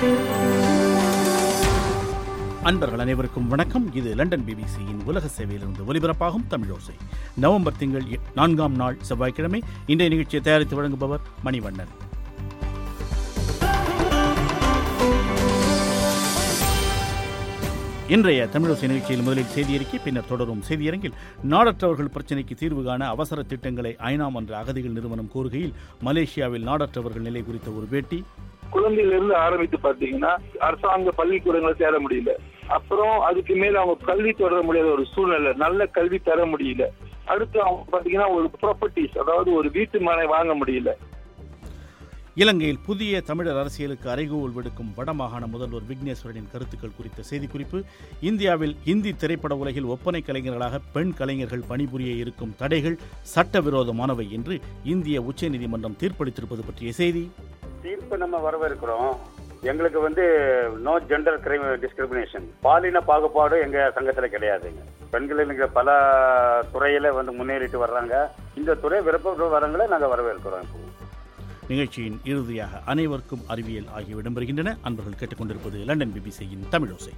அன்பர்கள் அனைவருக்கும் வணக்கம் இது லண்டன் பிபிசியின் உலக சேவையிலிருந்து ஒலிபரப்பாகும் தமிழோசை நவம்பர் திங்கள் எ- நான்காம் நாள் செவ்வாய்க்கிழமை இன்றைய நிகழ்ச்சியை தயாரித்து வழங்குபவர் மணிவண்ணன் இன்றைய தமிழோசை நிகழ்ச்சியில் முதலில் செய்தியறிக்கை பின்னர் தொடரும் செய்தியரங்கில் நாடற்றவர்கள் பிரச்சினைக்கு தீர்வு காண அவசர திட்டங்களை ஐநா மன்ற அகதிகள் நிறுவனம் கோருகையில் மலேசியாவில் நாடற்றவர்கள் நிலை குறித்த ஒரு பேட்டி குழந்தையில இருந்து ஆரம்பித்து பாத்தீங்கன்னா அரசாங்க பள்ளிக்கூடங்களை சேர முடியல அப்புறம் அதுக்கு மேல அவங்க கல்வி தொடர முடியாத ஒரு சூழ்நிலை நல்ல கல்வி தர முடியல அடுத்து அவங்க பாத்தீங்கன்னா ஒரு ப்ராப்பர்ட்டிஸ் அதாவது ஒரு வீட்டு மனை வாங்க முடியல இலங்கையில் புதிய தமிழர் அரசியலுக்கு அறைகூவல் விடுக்கும் வடமாகாண முதல்வர் விக்னேஸ்வரனின் கருத்துக்கள் குறித்த செய்திக்குறிப்பு இந்தியாவில் இந்தி திரைப்பட உலகில் ஒப்பனை கலைஞர்களாக பெண் கலைஞர்கள் பணிபுரிய இருக்கும் தடைகள் சட்டவிரோதமானவை என்று இந்திய உச்சநீதிமன்றம் தீர்ப்பளித்திருப்பது பற்றிய செய்தி தீர்ப்பு நம்ம வரவேற்கிறோம் எங்களுக்கு வந்து நோ ஜெண்டர் கிரைம் டிஸ்கிரிமினேஷன் பாலின பாகுபாடு எங்க சங்கத்துல கிடையாதுங்க பெண்கள் இங்க பல துறையில வந்து முன்னேறிட்டு வர்றாங்க இந்த துறை விருப்பப்பட்டு வரங்களை நாங்க வரவேற்கிறோம் இப்போ நிகழ்ச்சியின் இறுதியாக அனைவருக்கும் அறிவியல் ஆகிய இடம்பெறுகின்றன அன்பர்கள் கேட்டுக்கொண்டிருப்பது லண்டன் பிபிசியின் தமிழோசை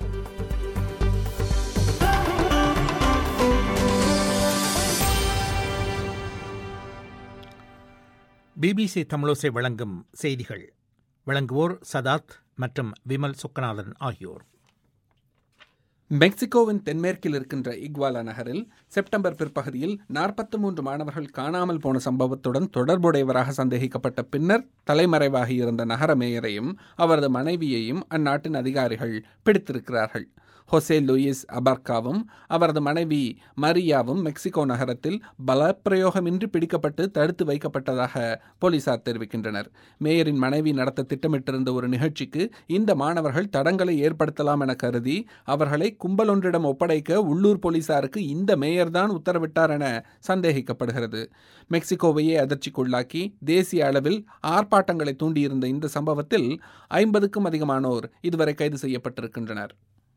பிபிசி தமிழோசை வழங்கும் செய்திகள் வழங்குவோர் சதாத் மற்றும் விமல் சுக்கநாதன் ஆகியோர் மெக்சிகோவின் தென்மேற்கில் இருக்கின்ற இக்வாலா நகரில் செப்டம்பர் பிற்பகுதியில் நாற்பத்தி மூன்று மாணவர்கள் காணாமல் போன சம்பவத்துடன் தொடர்புடையவராக சந்தேகிக்கப்பட்ட பின்னர் தலைமறைவாகி இருந்த நகர மேயரையும் அவரது மனைவியையும் அந்நாட்டின் அதிகாரிகள் பிடித்திருக்கிறார்கள் ஹொசே லூயிஸ் அபர்காவும் அவரது மனைவி மரியாவும் மெக்சிகோ நகரத்தில் பலப்பிரயோகமின்றி பிடிக்கப்பட்டு தடுத்து வைக்கப்பட்டதாக போலீசார் தெரிவிக்கின்றனர் மேயரின் மனைவி நடத்த திட்டமிட்டிருந்த ஒரு நிகழ்ச்சிக்கு இந்த மாணவர்கள் தடங்களை ஏற்படுத்தலாம் என கருதி அவர்களை கும்பலொன்றிடம் ஒப்படைக்க உள்ளூர் போலீசாருக்கு இந்த மேயர்தான் உத்தரவிட்டார் என சந்தேகிக்கப்படுகிறது மெக்சிகோவையே அதிர்ச்சிக்குள்ளாக்கி தேசிய அளவில் ஆர்ப்பாட்டங்களை தூண்டியிருந்த இந்த சம்பவத்தில் ஐம்பதுக்கும் அதிகமானோர் இதுவரை கைது செய்யப்பட்டிருக்கின்றனர்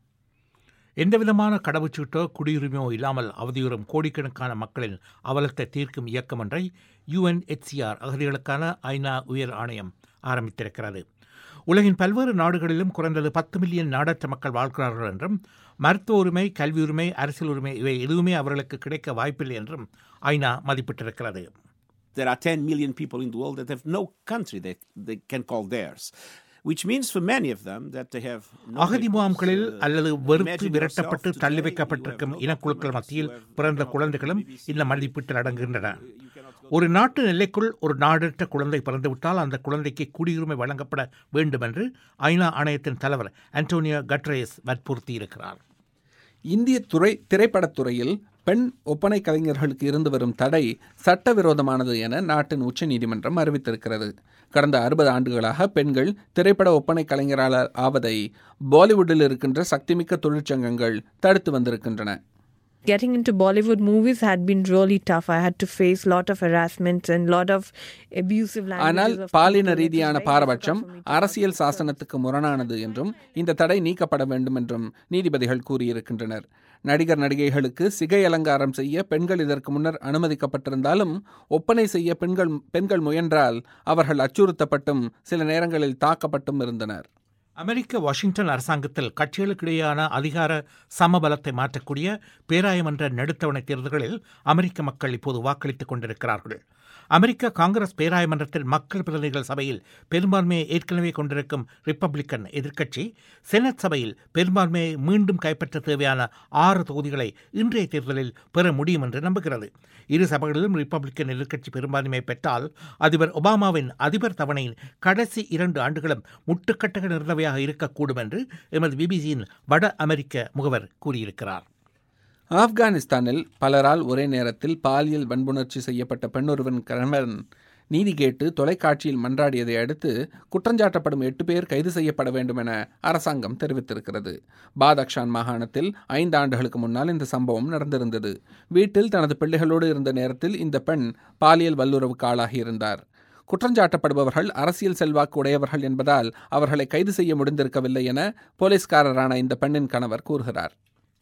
எந்தவிதமான கடவுச்சீட்டோ குடியுரிமையோ இல்லாமல் அவதியுறும் கோடிக்கணக்கான மக்களின் அவலத்தை தீர்க்கும் இயக்கம் ஒன்றை யுஎன்ஹெச்சிஆர் அகதிகளுக்கான ஐநா உயர் ஆணையம் ஆரம்பித்திருக்கிறது உலகின் பல்வேறு நாடுகளிலும் குறைந்தது பத்து மில்லியன் நாடற்ற மக்கள் வாழ்கிறார்கள் என்றும் மருத்துவ உரிமை கல்வி உரிமை அரசியல் உரிமை இவை எதுவுமே அவர்களுக்கு கிடைக்க வாய்ப்பில்லை என்றும் ஐநா மதிப்பிட்டிருக்கிறது there are 10 million people in the world that have no country that they can call theirs. Which means for many of them that they have no அகதி labels, முகாம்களில் uh, அல்லது வெறுப்பு imagine விரட்டப்பட்டு yourself தள்ளி today, வைக்கப்பட்டிருக்கும் you have no இனக்குழுக்கள் countries, மத்தியில் you have பிறந்த no குழந்தைகளும் BBC, இந்த மதிப்பீட்டில் அடங்குகின்றன you cannot go ஒரு நாட்டு எல்லைக்குள் ஒரு நாடற்ற குழந்தை பிறந்துவிட்டால் அந்த குழந்தைக்கு குடியுரிமை வழங்கப்பட வேண்டும் என்று ஐநா ஆணையத்தின் தலைவர் அன்டோனியோ கட்ரேஸ் வற்புறுத்தியிருக்கிறார் இந்திய துறை திரைப்படத்துறையில் பெண் ஒப்பனை கலைஞர்களுக்கு இருந்து வரும் தடை சட்டவிரோதமானது என நாட்டின் உச்சநீதிமன்றம் அறிவித்திருக்கிறது கடந்த அறுபது ஆண்டுகளாக பெண்கள் திரைப்பட ஒப்பனை கலைஞராளர் ஆவதை பாலிவுட்டில் இருக்கின்ற சக்திமிக்க தொழிற்சங்கங்கள் தடுத்து வந்திருக்கின்றன Getting into Bollywood movies had been really tough. I had to face lot of harassment and lot of abusive ஆனால் languages of பாலின people. It was ரீதியான very பாரபட்சம் difficult for me to அரசியல் argue. சாசனத்துக்கு முரணானது என்றும் இந்த தடை நீக்கப்பட வேண்டும் என்றும் நீதிபதிகள் கூறியிருக்கின்றனர் நடிகர் நடிகைகளுக்கு சிகை அலங்காரம் செய்ய பெண்கள் இதற்கு முன்னர் அனுமதிக்கப்பட்டிருந்தாலும் ஒப்பனை செய்ய பெண்கள் பெண்கள் முயன்றால் அவர்கள் அச்சுறுத்தப்பட்டும் சில நேரங்களில் தாக்கப்பட்டும் இருந்தனர் அமெரிக்க வாஷிங்டன் அரசாங்கத்தில் கட்சிகளுக்கிடையேயான அதிகார சமபலத்தை மாற்றக்கூடிய பேராயமன்ற நடுத்தவணை தேர்தல்களில் அமெரிக்க மக்கள் இப்போது வாக்களித்துக் கொண்டிருக்கிறார்கள் அமெரிக்க காங்கிரஸ் பேராயமன்றத்தில் மக்கள் பிரதிநிதிகள் சபையில் பெரும்பான்மையை ஏற்கனவே கொண்டிருக்கும் ரிப்பப்ளிக்கன் எதிர்க்கட்சி செனட் சபையில் பெரும்பான்மையை மீண்டும் கைப்பற்ற தேவையான ஆறு தொகுதிகளை இன்றைய தேர்தலில் பெற முடியும் என்று நம்புகிறது இரு சபைகளிலும் ரிப்பப்ளிக்கன் எதிர்க்கட்சி பெரும்பான்மை பெற்றால் அதிபர் ஒபாமாவின் அதிபர் தவணையின் கடைசி இரண்டு ஆண்டுகளும் முட்டுக்கட்டைகள் நிறைந்தவையாக இருக்கக்கூடும் என்று எமது பிபிசியின் வட அமெரிக்க முகவர் கூறியிருக்கிறார் ஆப்கானிஸ்தானில் பலரால் ஒரே நேரத்தில் பாலியல் வன்புணர்ச்சி செய்யப்பட்ட பெண்ணொருவன் கணவன் நீதி கேட்டு தொலைக்காட்சியில் மன்றாடியதை அடுத்து குற்றஞ்சாட்டப்படும் எட்டு பேர் கைது செய்யப்பட வேண்டும் என அரசாங்கம் தெரிவித்திருக்கிறது பாதக்ஷான் மாகாணத்தில் ஐந்து ஆண்டுகளுக்கு முன்னால் இந்த சம்பவம் நடந்திருந்தது வீட்டில் தனது பிள்ளைகளோடு இருந்த நேரத்தில் இந்த பெண் பாலியல் வல்லுறவுக்கு ஆளாகியிருந்தார் குற்றஞ்சாட்டப்படுபவர்கள் அரசியல் செல்வாக்கு உடையவர்கள் என்பதால் அவர்களை கைது செய்ய முடிந்திருக்கவில்லை என போலீஸ்காரரான இந்த பெண்ணின் கணவர் கூறுகிறார்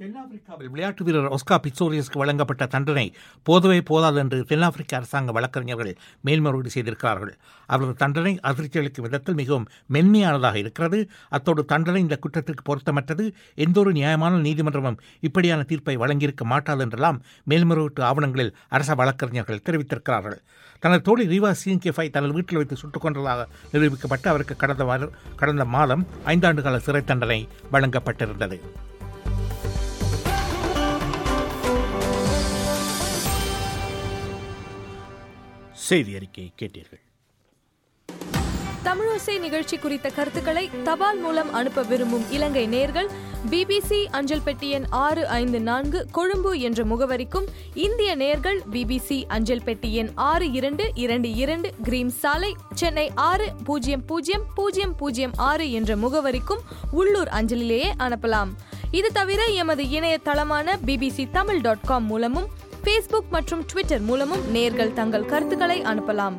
தென்னாப்பிரிக்காவில் விளையாட்டு வீரர் ஒஸ்கா பிச்சோரியஸ்க்கு வழங்கப்பட்ட தண்டனை போதவே போதாது என்று தென்னாப்பிரிக்க அரசாங்க வழக்கறிஞர்கள் மேல்முறையீடு செய்திருக்கிறார்கள் அவரது தண்டனை அதிர்ச்சி அளிக்கும் விதத்தில் மிகவும் மென்மையானதாக இருக்கிறது அத்தோடு தண்டனை இந்த குற்றத்திற்கு பொருத்தமற்றது எந்தொரு நியாயமான நீதிமன்றமும் இப்படியான தீர்ப்பை வழங்கியிருக்க மாட்டாது என்றெல்லாம் மேல்முறையீட்டு ஆவணங்களில் அரச வழக்கறிஞர்கள் தெரிவித்திருக்கிறார்கள் தனது தோழி ரீவா சிஎன்கேஃபை தனது வீட்டில் வைத்து சுட்டுக் கொண்டதாக நிரூபிக்கப்பட்டு அவருக்கு கடந்த வார- கடந்த மாதம் ஐந்தாண்டு கால சிறை தண்டனை வழங்கப்பட்டிருந்தது செய்தி அறிக்கையை கேட்டீர்கள் தமிழோசை நிகழ்ச்சி குறித்த கருத்துக்களை தபால் மூலம் அனுப்ப விரும்பும் இலங்கை நேர்கள் பிபிசி அஞ்சல் பெட்டி எண் ஆறு ஐந்து நான்கு கொழும்பு என்ற முகவரிக்கும் இந்திய நேர்கள் பிபிசி அஞ்சல் பெட்டி எண் ஆறு இரண்டு இரண்டு இரண்டு கிரீம் சாலை சென்னை ஆறு பூஜ்ஜியம் பூஜ்ஜியம் பூஜ்ஜியம் பூஜ்ஜியம் ஆறு என்ற முகவரிக்கும் உள்ளூர் அஞ்சலிலேயே அனுப்பலாம் இது தவிர எமது இணையதளமான பிபிசி தமிழ் டாட் காம் மூலமும் ஃபேஸ்புக் மற்றும் ட்விட்டர் மூலமும் நேர்கள் தங்கள் கருத்துக்களை அனுப்பலாம்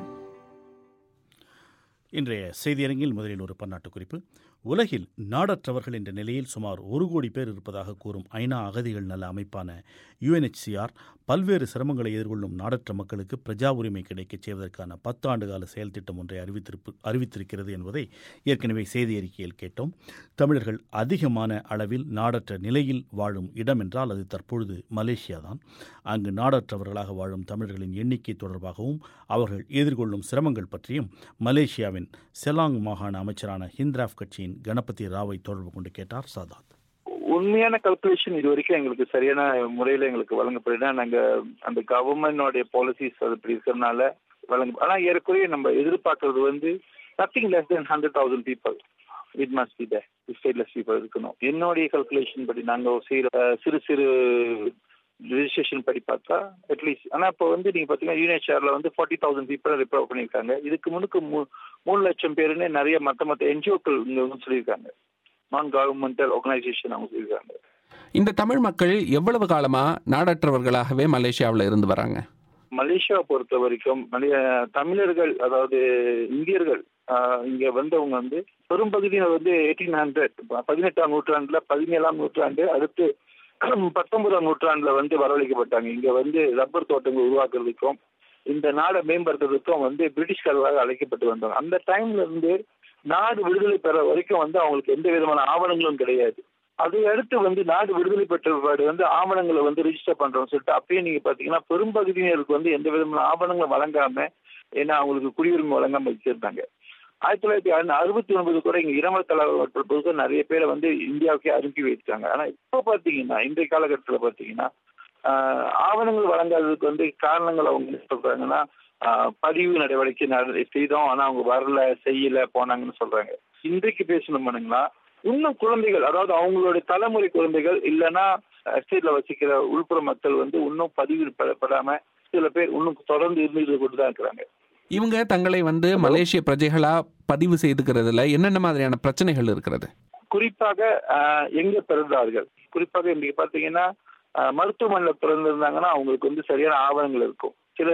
இன்றைய செய்தியரங்கில் முதலில் ஒரு பன்னாட்டு குறிப்பு உலகில் நாடற்றவர்கள் என்ற நிலையில் சுமார் ஒரு கோடி பேர் இருப்பதாக கூறும் ஐநா அகதிகள் நல அமைப்பான யுஎன்ஹெச்சிஆர் பல்வேறு சிரமங்களை எதிர்கொள்ளும் நாடற்ற மக்களுக்கு பிரஜா உரிமை கிடைக்கச் செய்வதற்கான பத்து ஆண்டு கால செயல் திட்டம் ஒன்றை அறிவித்திருப்பு அறிவித்திருக்கிறது என்பதை ஏற்கனவே செய்தி அறிக்கையில் கேட்டோம் தமிழர்கள் அதிகமான அளவில் நாடற்ற நிலையில் வாழும் இடம் என்றால் அது தற்பொழுது மலேசியா தான் அங்கு நாடற்றவர்களாக வாழும் தமிழர்களின் எண்ணிக்கை தொடர்பாகவும் அவர்கள் எதிர்கொள்ளும் சிரமங்கள் பற்றியும் மலேசியாவின் செலாங் மாகாண அமைச்சரான ஹிந்த்ராஃப் கட்சியின் கணபதி ராவை தொடர்பு கொண்டு கேட்டார் சாதாத் உண்மையான கல்குலேஷன் இது வரைக்கும் எங்களுக்கு சரியான முறையில எங்களுக்கு வழங்கப்படுதுன்னா நாங்க அந்த கவர்மெண்டோடைய பாலிசிஸ் அது இப்படி இருக்கிறதுனால வழங்க ஆனா ஏறக்குறைய நம்ம எதிர்பார்க்கறது வந்து nothing less than hundred thousand people it must be there stateless people இருக்கணும் என்னுடைய கல்குலேஷன் படி நாங்க செய்யற அஹ், சிறு சிறு ரிஜிஸ்ட்ரேஷன் படி பார்த்தா அட்லீஸ்ட் ஆனா இப்போ வந்து நீங்க பாத்தீங்கன்னா யூனியன்ஷியர்ல வந்து ஃபார்ட்டி தௌசண்ட் பீப்புள் ரிப்பவர் பண்ணியிருக்காங்க இதுக்கு முன்னுக்கு மூ- மூணு லட்சம் பேருன்னு நிறைய மத்த மத்த என்ஜிஓக்கள் இங்க வந்து சொல்லியிருக்காங்க நான் கவர்மெண்டல் ஆர்கனைசேஷன் அவங்க சொல்லியிருக்காங்க இந்த தமிழ் மக்கள் எவ்வளவு காலமா நாடற்றவர்களாகவே மலேசியாவில் இருந்து வராங்க மலேசியாவை பொறுத்த வரைக்கும் மலே- தமிழர்கள் அதாவது இந்தியர்கள் ஆஹ், இங்க வந்தவங்க வந்து பெரும்பகுதியினர் வந்து எயிட்டீன் ஹண்ட்ரட் பதினெட்டாம் நூற்றாண்டுல பதினேழாம் நூற்றாண்டு அடுத்து பத்தொன்பதாம் நூற்றாண்டுல வந்து வரவழைக்கப்பட்டாங்க இங்க வந்து ரப்பர் தோட்டங்கள் உருவாக்குறதுக்கும் இந்த நாடை மேம்படுத்துறதுக்கும் வந்து பிரிட்டிஷ்காரர்களாக அழைக்கப்பட்டு வந்தாங்க அந்த டைம்ல இருந்து நாடு விடுதலை பெற வரைக்கும் வந்து அவங்களுக்கு எந்த விதமான ஆவணங்களும் கிடையாது அதை அடுத்து வந்து நாடு விடுதலை பெற்ற பிற்பாடு வந்து ஆவணங்களை வந்து ரிஜிஸ்டர் பண்றோம்னு சொல்லிட்டு அப்பயே நீங்க பாத்தீங்கன்னா பெரும்பகுதியினருக்கு வந்து எந்த விதமான ஆவணங்களும் வழங்காம ஏன்னா அவங்களுக்கு குடியுரிமை வழங்காம வச்சிருந்தாங்க ஆயிரத்தி தொள்ளாயிரத்தி அறுபத்தி ஒன்பது கூட இங்க இரமல் கலாபுக்கு நிறைய பேரை வந்து இந்தியாவுக்கே அனுப்பி வைத்தாங்க ஆனா இப்போ பாத்தீங்கன்னா இன்றைய காலகட்டத்துல பாத்தீங்கன்னா ஆஹ், ஆவணங்கள் வழங்காததுக்கு வந்து காரணங்கள் அவங்க என்ன சொல்றாங்கன்னா ஆஹ், பதிவு நடவடிக்கை நட- செய்தோம் ஆனா அவங்க வரல செய்யல போனாங்கன்னு சொல்றாங்க இன்றைக்கு பேசணும்னுங்களா இன்னும் குழந்தைகள் அதாவது அவங்களுடைய தலைமுறை குழந்தைகள் இல்லைன்னா எஸ்டேட்ல வசிக்கிற உள்புற மக்கள் வந்து இன்னும் பதிவு பட- படாம சில பேர் இன்னும் தொடர்ந்து இருந்துட்டு கொண்டு தான் இருக்கிறாங்க இவங்க தங்களை வந்து மலேசிய பிரஜைகளா பதிவு செய்துக்கிறதுல என்னென்ன மாதிரியான பிரச்சனைகள் இருக்கிறது குறிப்பாக ஆஹ், எங்க பிறந்தார்கள் குறிப்பாக இன்னைக்கு பாத்தீங்கன்னா ஆஹ், மருத்துவமனையில பிறந்திருந்தாங்கன்னா அவங்களுக்கு வந்து சரியான ஆவணங்கள் இருக்கும் சில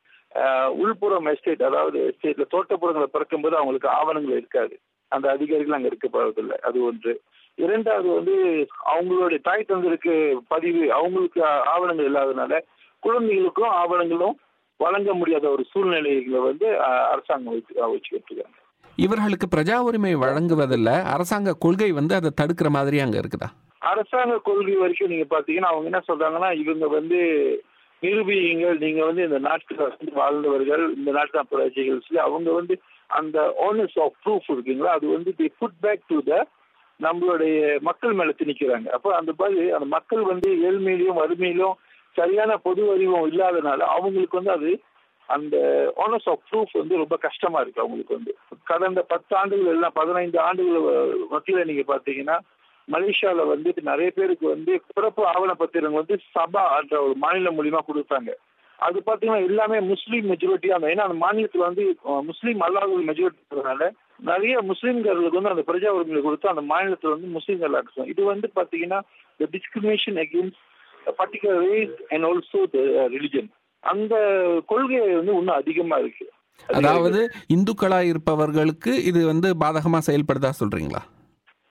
ஆஹ், உள்புறம் எஸ்டேட் அதாவது எஸ்டேட்ல தோட்டப்புறங்களை பிறக்கும்போது அவங்களுக்கு ஆவணங்கள் இருக்காது அந்த அதிகாரிகள் அங்க இருக்க போறதில்லை அது ஒன்று இரண்டாவது வந்து அவங்களுடைய தாய் தந்தருக்கு பதிவு அவங்களுக்கு ஆவணங்கள் இல்லாதனால குழந்தைகளுக்கும் ஆவணங்களும் வழங்க முடியாத ஒரு சூழ்நிலைகளை வந்து ஆஹ், அரசாங்கம் வச்சு வச்சுக்கிட்டு இருக்காங்க இவர்களுக்கு பிரஜா உரிமை வழங்குவதில் அரசாங்க கொள்கை வந்து அதை தடுக்கிற மாதிரி அங்க இருக்குதா அரசாங்க கொள்கை வரைக்கும் நீங்க பாத்தீங்கன்னா அவங்க என்ன சொல்றாங்கன்னா இவங்க வந்து நிரூபியுங்கள் நீங்க வந்து இந்த நாட்டில் வந்து வாழ்ந்தவர்கள் இந்த நாட்டு பிரஜைகள் சொல்லி அவங்க வந்து அந்த ஓனர்ஸ் ஆஃப் ப்ரூஃப் இருக்குங்களா அது வந்து the put back to the நம்மளுடைய மக்கள் மேல திணிக்கிறாங்க அப்போ அந்த மாதிரி அந்த மக்கள் வந்து ஏழ்மையிலும் வறுமையிலும் சரியான பொது அறிவும் இல்லாதனால அவங்களுக்கு வந்து அது அந்த ஓனர்ஸ் ஆஃப் ப்ரூஃப் வந்து ரொம்ப கஷ்டமா இருக்கு அவங்களுக்கு வந்து கடந்த பத்து ஆண்டுகள் எல்லாம் பதினைந்து ஆண்டுகள் மத்தியில நீங்க பாத்தீங்கன்னா மலேசியால வந்து நிறைய பேருக்கு வந்து பிறப்பு ஆவண பத்திரங்கள் வந்து சபா என்ற ஒரு மாநிலம் மூலியமா கொடுத்தாங்க அது பாத்தீங்கன்னா எல்லாமே முஸ்லீம் மெஜாரிட்டியா அந்த ஏன்னா அந்த மாநிலத்துல வந்து அஹ், முஸ்லீம் அல்லாதவர்கள் மெஜாரிட்டி இருக்கிறதுனால நிறைய முஸ்லீம்களுக்கு வந்து அந்த பிரஜா உரிமையை கொடுத்து அந்த மாநிலத்துல வந்து முஸ்லீம்கள் இருக்கும் இது வந்து பாத்தீங்கன்னா discrimination against particular race and also religion அந்த கொள்கை வந்து இன்னும் அதிகமா இருக்கு அதாவது இந்துக்களா இருப்பவர்களுக்கு இது வந்து பாதகமா செயல்படுதா சொல்றீங்களா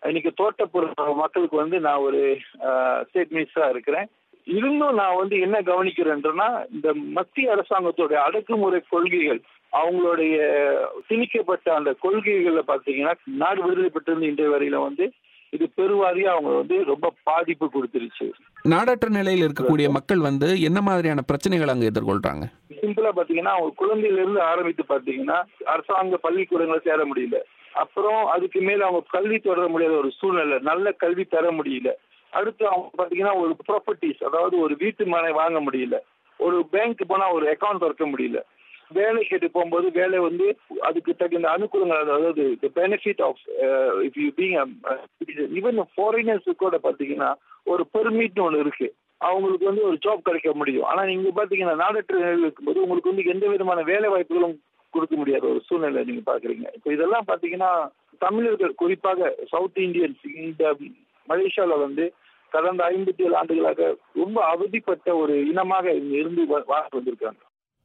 இன்னைக்கு தோட்டப்புற மக்களுக்கு வந்து நான் ஒரு ஸ்டேட் மினிஸ்டரா இருக்கிறேன் இருந்தும் நான் வந்து என்ன கவனிக்கிறேன்றேன்னா இந்த மத்திய அரசாங்கத்துடைய அடக்குமுறை கொள்கைகள் அவங்களுடைய திணிக்கப்பட்ட அந்த கொள்கைகள்ல பாத்தீங்கன்னா நாடு விடுதலை பெற்றிருந்த இன்றைய வரையில வந்து இது பெருவாரியா அவங்க வந்து ரொம்ப பாதிப்பு கொடுத்துருச்சு நாடற்ற நிலையில் இருக்கக்கூடிய மக்கள் வந்து என்ன மாதிரியான பிரச்சனைகள் அங்க எதிர்கொள்றாங்க சிம்பிளா பாத்தீங்கன்னா அவங்க குழந்தையில இருந்து ஆரம்பித்து பாத்தீங்கன்னா அரசாங்க பள்ளிக்கூடங்களை சேர முடியல அப்புறம் அதுக்கு மேல அவங்க கல்வி தொடர முடியாத ஒரு சூழ்நிலை நல்ல கல்வி பெற முடியல அடுத்து அவங்க பாத்தீங்கன்னா ஒரு ப்ராப்பர்ட்டிஸ் அதாவது ஒரு வீட்டு மனை வாங்க முடியல ஒரு பேங்க் போனா ஒரு அக்கௌண்ட் திறக்க முடியல வேலை கேட்டு போகும்போது வேலை வந்து அதுக்கு தகுந்த அனுகூலங்கள் அதாவது the benefit of if you being even foreigners கூட பாத்தீங்கன்னா ஒரு பெர்மிட்னு ஒன்று இருக்கு அவங்களுக்கு வந்து ஒரு ஜாப் கிடைக்க முடியும் ஆனா நீங்க பாத்தீங்கன்னா நாடற்ற நிலையில் இருக்கும்போது உங்களுக்கு வந்து எந்த விதமான வேலை வாய்ப்புகளும் கொடுக்க முடியாத ஒரு சூழ்நிலை நீங்க பாக்குறீங்க இப்போ இதெல்லாம் பாத்தீங்கன்னா தமிழர்கள் குறிப்பாக சவுத் இந்தியன்ஸ் இந்த மலேசியால வந்து கடந்த ஐம்பத்தி ஏழு ஆண்டுகளாக ரொம்ப அவதிப்பட்ட ஒரு இனமாக இங்க இருந்து வாழ்ந்து வந்திருக்காங்க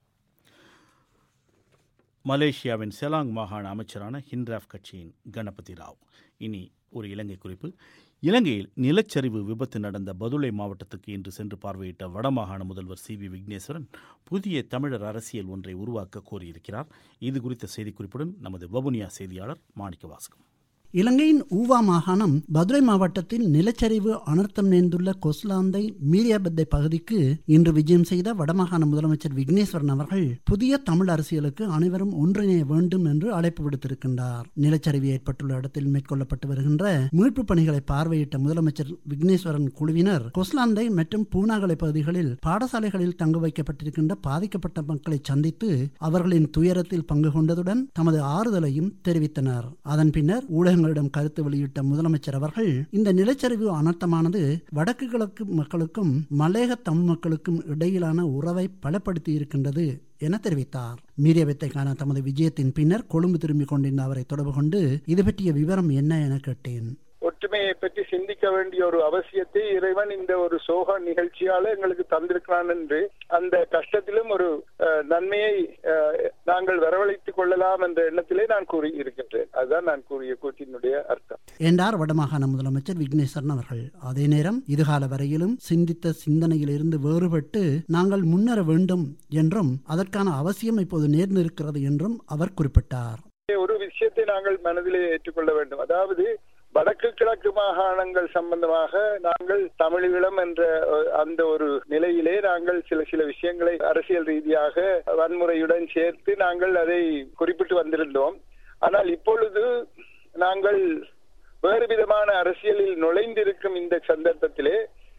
மலேசியாவின் செலாங் மாகாண அமைச்சரான ஹிண்ட்ராஃப் கட்சியின் கணபதி ராவ் இனி ஒரு இலங்கை குறிப்பு இலங்கையில் நிலச்சரிவு விபத்து நடந்த பதுளை மாவட்டத்துக்கு இன்று சென்று பார்வையிட்ட வடமாகாண முதல்வர் சி வி விக்னேஸ்வரன் புதிய தமிழர் அரசியல் ஒன்றை உருவாக்க கோரியிருக்கிறார் இது குறித்த செய்திக்குறிப்புடன் நமது வவுனியா செய்தியாளர் மாணிக்க வாசகம் இலங்கையின் ஊவா மாகாணம் பதுரை மாவட்டத்தில் நிலச்சரிவு அனர்த்தம் நேர்ந்துள்ள கொஸ்லாந்தை மீரியாபத்தை பகுதிக்கு இன்று விஜயம் செய்த வடமாகாண முதலமைச்சர் விக்னேஸ்வரன் அவர்கள் புதிய தமிழ் அரசியலுக்கு அனைவரும் ஒன்றிணைய வேண்டும் என்று அழைப்பு விடுத்திருக்கின்றார் நிலச்சரிவு ஏற்பட்டுள்ள இடத்தில் மேற்கொள்ளப்பட்டு வருகின்ற மீட்பு பணிகளை பார்வையிட்ட முதலமைச்சர் விக்னேஸ்வரன் குழுவினர் கொஸ்லாந்தை மற்றும் பூனாகலை பகுதிகளில் பாடசாலைகளில் தங்க வைக்கப்பட்டிருக்கின்ற பாதிக்கப்பட்ட மக்களை சந்தித்து அவர்களின் துயரத்தில் பங்கு கொண்டதுடன் தமது ஆறுதலையும் தெரிவித்தனர் அதன் பின்னர் ஊடக ஊடகங்களிடம் கருத்து வெளியிட்ட முதலமைச்சர் அவர்கள் இந்த நிலச்சரிவு அனர்த்தமானது வடக்கு கிழக்கு மக்களுக்கும் மலேக தமிழ் மக்களுக்கும் இடையிலான உறவை பலப்படுத்தி இருக்கின்றது என தெரிவித்தார் மீடியாவித்தைக்கான தமது விஜயத்தின் பின்னர் கொழும்பு திரும்பிக் கொண்டிருந்த அவரை தொடர்பு கொண்டு இது பற்றிய விவரம் என்ன என கேட்டேன் ஒற்றுமையை பற்றி சிந்திக்க வேண்டிய ஒரு அவசியத்தை இறைவன் இந்த ஒரு சோக நிகழ்ச்சியால எங்களுக்கு தந்திருக்கிறான் என்று அந்த கஷ்டத்திலும் ஒரு நன்மையை நாங்கள் வரவழைத்துக் கொள்ளலாம் என்ற எண்ணத்திலே நான் கூறி இருக்கின்றேன் அதுதான் நான் கூறிய கூற்றினுடைய அர்த்தம் என்றார் வடமாகாண முதலமைச்சர் விக்னேஸ்வரன் அவர்கள் அதே நேரம் இதுகால வரையிலும் சிந்தித்த சிந்தனையில் இருந்து வேறுபட்டு நாங்கள் முன்னேற வேண்டும் என்றும் அதற்கான அவசியம் இப்போது நேர்ந்திருக்கிறது என்றும் அவர் குறிப்பிட்டார் ஒரு விஷயத்தை நாங்கள் மனதிலே ஏற்றுக்கொள்ள வேண்டும் அதாவது வடக்கு கிழக்கு மாகாணங்கள் சம்பந்தமாக நாங்கள் தமிழீழம் என்ற அந்த ஒரு நிலையிலே நாங்கள் சில சில விஷயங்களை அரசியல் ரீதியாக வன்முறையுடன் சேர்த்து நாங்கள் அதை குறிப்பிட்டு வந்திருந்தோம் ஆனால் இப்பொழுது நாங்கள் வேறு விதமான அரசியலில் நுழைந்திருக்கும் இந்த சந்தர்ப்பத்திலே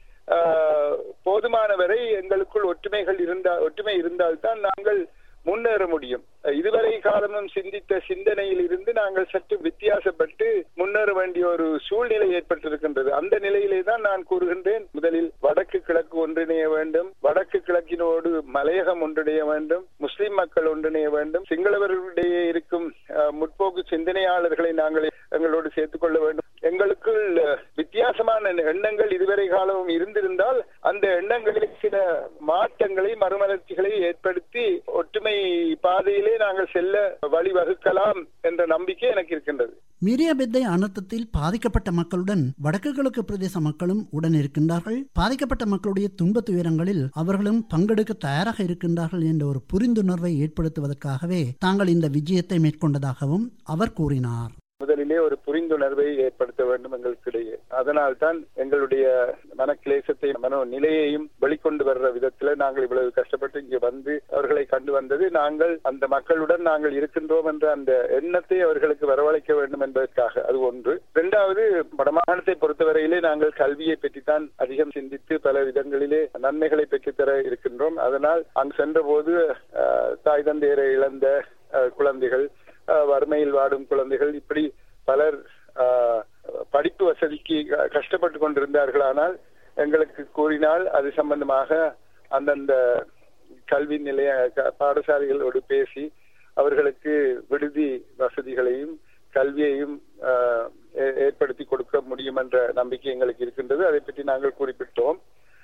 போதுமானவரை எங்களுக்குள் ஒற்றுமைகள் இருந்தால் ஒற்றுமை இருந்தால்தான் நாங்கள் முன்னேற முடியும் இதுவரை காலமும் சிந்தித்த சிந்தனையில் இருந்து நாங்கள் சற்று வித்தியாசப்பட்டு முன்னேற வேண்டிய ஒரு சூழ்நிலை ஏற்பட்டிருக்கின்றது அந்த நிலையிலே தான் நான் கூறுகின்றேன் முதலில் வடக்கு கிழக்கு ஒன்றிணைய வேண்டும் வடக்கு கிழக்கினோடு மலையகம் ஒன்றிணைய வேண்டும் முஸ்லிம் மக்கள் ஒன்றிணைய வேண்டும் சிங்களவர்களிடையே இருக்கும் முற்போக்கு சிந்தனையாளர்களை நாங்கள் எங்களோடு சேர்த்துக் கொள்ள வேண்டும் எங்களுக்குள் வித்தியாசமான எண்ணங்கள் இதுவரை காலமும் இருந்திருந்தால் அந்த எண்ணங்களில் சில மாற்றங்களை மறுமலர்ச்சிகளை ஏற்படுத்தி ஒற்றுமை பாதையிலே நாங்கள் செல்ல வழிவகுக்கலாம் என்ற நம்பிக்கை எனக்கு இருக்கின்றது மீரியாபெத்தை அனர்த்தத்தில் பாதிக்கப்பட்ட மக்களுடன் வடக்கு கிழக்கு பிரதேச மக்களும் உடன் இருக்கின்றார்கள் பாதிக்கப்பட்ட மக்களுடைய துன்ப துயரங்களில் அவர்களும் பங்கெடுக்க தயாராக இருக்கின்றார்கள் என்ற ஒரு புரிந்துணர்வை ஏற்படுத்துவதற்காகவே தாங்கள் இந்த விஜயத்தை மேற்கொண்டதாகவும் அவர் கூறினார் முதலிலே ஒரு புரிந்துணர்வை ஏற்படுத்த வேண்டும் எங்களுக்கிடையே அதனால் தான் எங்களுடைய மனக்கிளேசத்தை மனோ நிலையையும் வெளிக்கொண்டு வர்ற விதத்துல நாங்கள் இவ்வளவு கஷ்டப்பட்டு இங்கே வந்து அவர்களை கண்டு வந்தது நாங்கள் அந்த மக்களுடன் நாங்கள் இருக்கின்றோம் என்ற அந்த எண்ணத்தை அவர்களுக்கு வரவழைக்க வேண்டும் என்பதற்காக அது ஒன்று இரண்டாவது வடமாகாணத்தை பொறுத்தவரையிலே நாங்கள் கல்வியை பற்றித்தான் அதிகம் சிந்தித்து பல விதங்களிலே நன்மைகளை பெற்றுத்தர இருக்கின்றோம் அதனால் அங்கு சென்ற போது தாய் தந்தையரை இழந்த குழந்தைகள் வறுமையில் வாடும் குழந்தைகள் இப்படி பலர் படிப்பு வசதிக்கு கஷ்டப்பட்டு கொண்டிருந்தார்கள் ஆனால் எங்களுக்கு கூறினால் அது சம்பந்தமாக அந்தந்த கல்வி நிலைய பாடசாலைகளோடு பேசி அவர்களுக்கு விடுதி வசதிகளையும் கல்வியையும் ஏற்படுத்தி கொடுக்க முடியும் என்ற நம்பிக்கை எங்களுக்கு இருக்கின்றது அதை பற்றி நாங்கள் குறிப்பிட்டோம்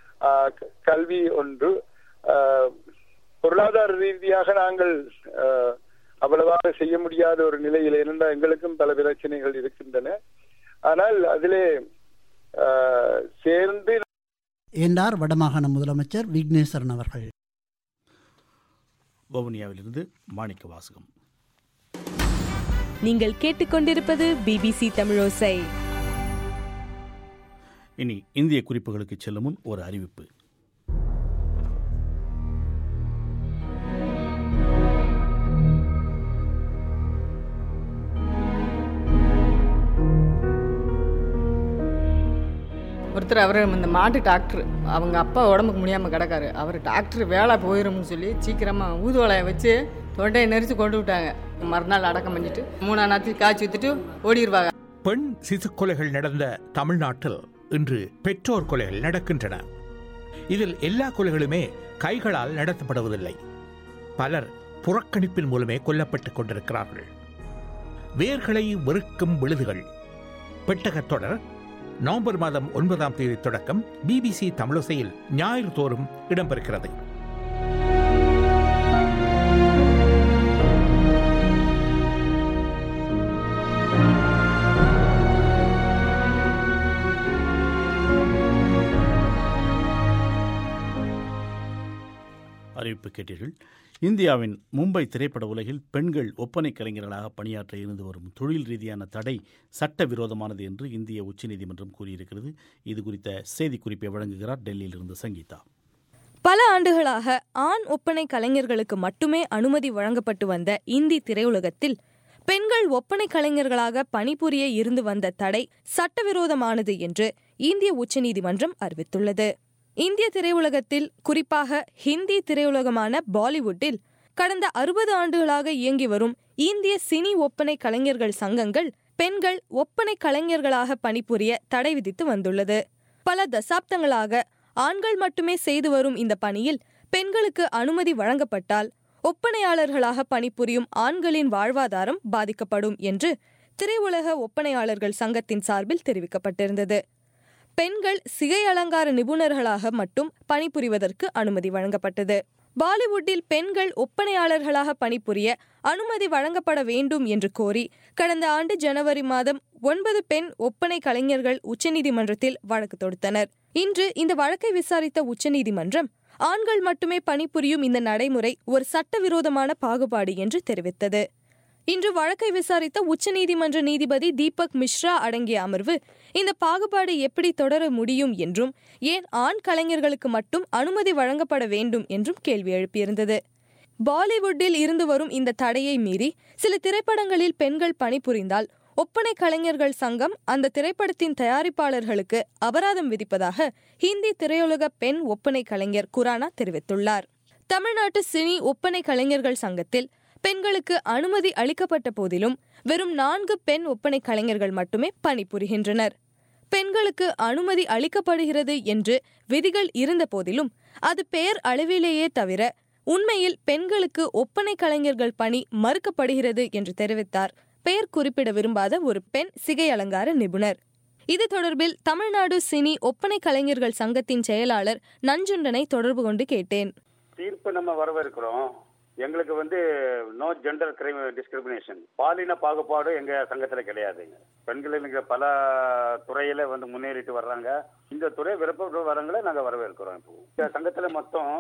கல்வி ஒன்று பொருளாதார ரீதியாக நாங்கள் அவ்வளவாக செய்ய முடியாத ஒரு நிலையில் இருந்தால் எங்களுக்கும் பல பிரச்சனைகள் இருக்கின்றன ஆனால் அதிலே ஆஹ், சேர்ந்து என்றார் வடமாகாண முதலமைச்சர் விக்னேஸ்வரன் அவர்கள் வவுனியாவிலிருந்து மாணிக்க வாசகம் நீங்கள் கேட்டுக்கொண்டிருப்பது பிபிசி தமிழோசை இனி இந்திய குறிப்புகளுக்கு செல்லும் முன் ஒரு அறிவிப்பு ஒருத்தர் அவர் இந்த மாட்டு டாக்டர் அவங்க அப்பா உடம்புக்கு முடியாமல் கிடக்காரு அவர் டாக்டர் வேலை போயிரும்னு சொல்லி சீக்கிரமாக ஊதுவலையை வச்சு தொண்டையை நெரிச்சு கொண்டு விட்டாங்க மறுநாள் அடக்கம் பண்ணிட்டு மூணாம் நாளைக்கு காய்ச்சி ஊற்றிட்டு ஓடிடுவாங்க பெண் சிசு கொலைகள் நடந்த தமிழ்நாட்டில் இன்று பெற்றோர் கொலைகள் நடக்கின்றன இதில் எல்லா கொலைகளுமே கைகளால் நடத்தப்படுவதில்லை பலர் புறக்கணிப்பின் மூலமே கொல்லப்பட்டுக் கொண்டிருக்கிறார்கள் வேர்களை வெறுக்கும் விழுதுகள் பெட்டகத் தொடர் நவம்பர் மாதம் ஒன்பதாம் தேதி தொடக்கம் பிபிசி தமிழோசையில் ஞாயிறு தோறும் இடம்பெறுகிறது அறிவிப்பு கேட்டீர்கள் இந்தியாவின் மும்பை திரைப்பட உலகில் பெண்கள் ஒப்பனை கலைஞர்களாக பணியாற்ற இருந்து வரும் தொழில் ரீதியான தடை சட்டவிரோதமானது என்று இந்திய உச்சநீதிமன்றம் கூறியிருக்கிறது இது குறித்த செய்திக்குறிப்பை வழங்குகிறார் டெல்லியிலிருந்து சங்கீதா பல ஆண்டுகளாக ஆண் ஒப்பனை கலைஞர்களுக்கு மட்டுமே அனுமதி வழங்கப்பட்டு வந்த இந்தி திரையுலகத்தில் பெண்கள் ஒப்பனை கலைஞர்களாக பணிபுரிய இருந்து வந்த தடை சட்டவிரோதமானது என்று இந்திய உச்சநீதிமன்றம் அறிவித்துள்ளது இந்திய திரையுலகத்தில் குறிப்பாக ஹிந்தி திரையுலகமான பாலிவுட்டில் கடந்த அறுபது ஆண்டுகளாக இயங்கி வரும் இந்திய சினி ஒப்பனை கலைஞர்கள் சங்கங்கள் பெண்கள் ஒப்பனை கலைஞர்களாக பணிபுரிய தடை விதித்து வந்துள்ளது பல தசாப்தங்களாக ஆண்கள் மட்டுமே செய்து வரும் இந்த பணியில் பெண்களுக்கு அனுமதி வழங்கப்பட்டால் ஒப்பனையாளர்களாக பணிபுரியும் ஆண்களின் வாழ்வாதாரம் பாதிக்கப்படும் என்று திரையுலக ஒப்பனையாளர்கள் சங்கத்தின் சார்பில் தெரிவிக்கப்பட்டிருந்தது பெண்கள் சிகை அலங்கார நிபுணர்களாக மட்டும் பணிபுரிவதற்கு அனுமதி வழங்கப்பட்டது பாலிவுட்டில் பெண்கள் ஒப்பனையாளர்களாக பணிபுரிய அனுமதி வழங்கப்பட வேண்டும் என்று கோரி கடந்த ஆண்டு ஜனவரி மாதம் ஒன்பது பெண் ஒப்பனை கலைஞர்கள் உச்சநீதிமன்றத்தில் வழக்கு தொடுத்தனர் இன்று இந்த வழக்கை விசாரித்த உச்சநீதிமன்றம் ஆண்கள் மட்டுமே பணிபுரியும் இந்த நடைமுறை ஒரு சட்டவிரோதமான பாகுபாடு என்று தெரிவித்தது இன்று வழக்கை விசாரித்த உச்சநீதிமன்ற நீதிபதி தீபக் மிஸ்ரா அடங்கிய அமர்வு இந்த பாகுபாடு எப்படி தொடர முடியும் என்றும் ஏன் ஆண் கலைஞர்களுக்கு மட்டும் அனுமதி வழங்கப்பட வேண்டும் என்றும் கேள்வி எழுப்பியிருந்தது பாலிவுட்டில் இருந்து வரும் இந்த தடையை மீறி சில திரைப்படங்களில் பெண்கள் பணிபுரிந்தால் ஒப்பனை கலைஞர்கள் சங்கம் அந்த திரைப்படத்தின் தயாரிப்பாளர்களுக்கு அபராதம் விதிப்பதாக ஹிந்தி திரையுலக பெண் ஒப்பனை கலைஞர் குரானா தெரிவித்துள்ளார் தமிழ்நாட்டு சினி ஒப்பனை கலைஞர்கள் சங்கத்தில் பெண்களுக்கு அனுமதி அளிக்கப்பட்ட போதிலும் வெறும் நான்கு பெண் ஒப்பனை கலைஞர்கள் மட்டுமே பணிபுரிகின்றனர் பெண்களுக்கு அனுமதி அளிக்கப்படுகிறது என்று விதிகள் இருந்த போதிலும் அது பெயர் அளவிலேயே தவிர உண்மையில் பெண்களுக்கு ஒப்பனை கலைஞர்கள் பணி மறுக்கப்படுகிறது என்று தெரிவித்தார் பெயர் குறிப்பிட விரும்பாத ஒரு பெண் சிகை அலங்கார நிபுணர் இது தொடர்பில் தமிழ்நாடு சினி ஒப்பனை கலைஞர்கள் சங்கத்தின் செயலாளர் நஞ்சுண்டனை தொடர்பு கொண்டு கேட்டேன் தீர்ப்பு நம்ம வரவேற்கிறோம் எங்களுக்கு வந்து நோ ஜெண்டர் கிரைம் டிஸ்கிரிமினேஷன் பாலின பாகுபாடு எங்க சங்கத்துல கிடையாதுங்க பெண்கள் இன்னைக்கு பல துறையில வந்து முன்னேறிட்டு வர்றாங்க இந்த துறை விருப்பப்பட்டு வர்றவங்களை நாங்க வரவேற்கிறோம் இப்போ இந்த சங்கத்துல மொத்தம்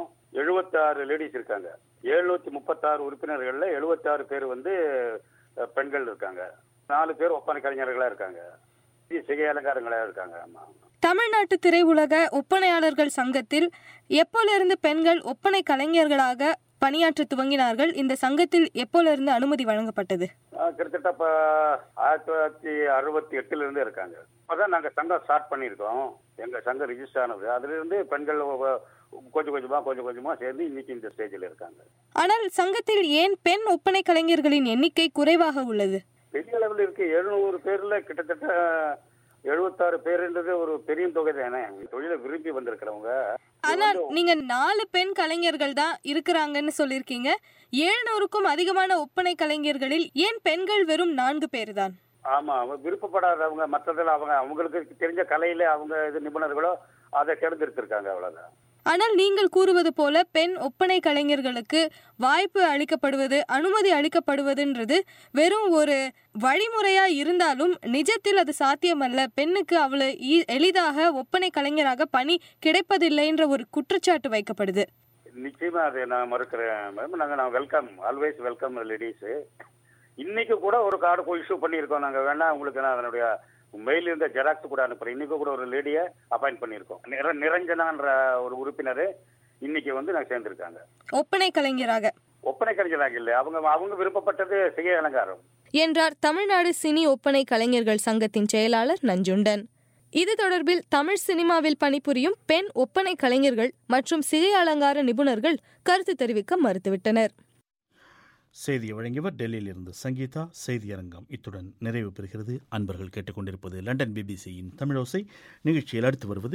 76 லேடிஸ் இருக்காங்க எழுநூத்தி முப்பத்தாறு உறுப்பினர்கள்ல 76 பேர் வந்து அஹ், பெண்கள் இருக்காங்க நாலு பேர் ஒப்பனை கலைஞர்களா இருக்காங்க சிகை அலங்காரங்களா இருக்காங்க ஆமா தமிழ்நாட்டு திரையுலக ஒப்பனையாளர்கள் சங்கத்தில் எப்போலிருந்து பெண்கள் ஒப்பனை கலைஞர்களாக பணியாற்ற துவங்கினார்கள் இந்த சங்கத்தில் எப்போலிருந்து அனுமதி வழங்கப்பட்டது ஆஹ் கிட்டத்தட்ட இப்போ ஆயிரத்தி தொள்ளாயிரத்தி அறுபத்தி எட்டுல இருந்து இருக்காங்க அப்பதான் நாங்க சங்கம் ஸ்டார்ட் பண்ணியிருக்கோம் எங்க சங்கம் ரிஜிஸ்டர் ஆனது அதுல இருந்து பெண்கள் ஒ- ஒ- கொஞ்சம் கொஞ்சமா கொஞ்சம் கொஞ்சமா சேர்ந்து இன்னைக்கு இந்த ஸ்டேஜில் இருக்காங்க ஆனால் சங்கத்தில் ஏன் பெண் ஒப்பனை கலைஞர்களின் எண்ணிக்கை குறைவாக உள்ளது பெரிய அளவில் இருக்கு எழுநூறு பேர்ல கிட்டத்தட்ட எழுபத்தாறு பேருன்றது ஒரு பெரிய தொகை தானே தொழிலை விரும்பி வந்திருக்கிறவங்க ஆனால் நீங்க நாலு பெண் கலைஞர்கள் தான் இருக்கிறாங்கன்னு சொல்லியிருக்கீங்க எழுநூறுக்கும் அதிகமான ஒப்பனை கலைஞர்களில் ஏன் பெண்கள் வெறும் நான்கு பேர் தான் ஆமா அவங்க விருப்பப்படாதவங்க மற்றதில் அவங்க அவங்களுக்கு தெரிஞ்ச கலையில அவங்க இது நிபுணர்களோ அதை தேர்ந்தெடுத்திருக்காங்க அவ்வளவுதான் ஆனால் நீங்கள் கூறுவது போல பெண் ஒப்பனை கலைஞர்களுக்கு வாய்ப்பு அளிக்கப்படுவது அனுமதி அளிக்கப்படுவதுன்றது வெறும் ஒரு வழிமுறையா இருந்தாலும் நிஜத்தில் அது சாத்தியமல்ல பெண்ணுக்கு அவ்வளவு ஈ- எளிதாக ஒப்பனை கலைஞராக பணி கிடைப்பதில்லைன்ற ஒரு குற்றச்சாட்டு வைக்கப்படுது நிச்சயமா அதை நான் மறுக்கிறேன் மேம் நாங்கள் நான் வெல்கம் ஆல்வேஸ் வெல்கம் லேடிஸு இன்னைக்கு கூட ஒரு கார்டு இஷ்யூ பண்ணியிருக்கோம் நாங்கள் வேணா உங்களுக்கு நான் அதனுடைய மெயில் இருந்த ஜெராக்ஸ் கூட அனுப்புறேன் இன்னைக்கு கூட ஒரு லேடியை அப்பாயிண்ட் பண்ணியிருக்கோம் நிர நிரஞ்சனான்ற ஒரு உறுப்பினர் இன்னைக்கு வந்து நான் சேர்ந்திருக்காங்க ஒப்பனை கலைஞராக ஒப்பனை கலைஞராக இல்லை அவங்க அவங்க விருப்பப்பட்டது சிகை அலங்காரம் என்றார் தமிழ்நாடு சினி ஒப்பனை கலைஞர்கள் சங்கத்தின் செயலாளர் நஞ்சுண்டன் இது தொடர்பில் தமிழ் சினிமாவில் பணிபுரியும் பெண் ஒப்பனை கலைஞர்கள் மற்றும் சிகை அலங்கார நிபுணர்கள் கருத்து தெரிவிக்க மறுத்துவிட்டனர் செய்தியை வழங்கியவர் டெல்லியில் இருந்து சங்கீதா செய்தியரங்கம் இத்துடன் நிறைவு பெறுகிறது அன்பர்கள் கேட்டுக்கொண்டிருப்பது லண்டன் பிபிசியின் தமிழோசை நிகழ்ச்சியில் அடுத்து வருவது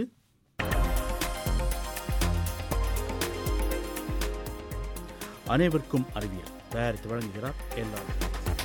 அனைவருக்கும் அறிவியல் தயாரித்து வழங்குகிறார் எல்லாரும்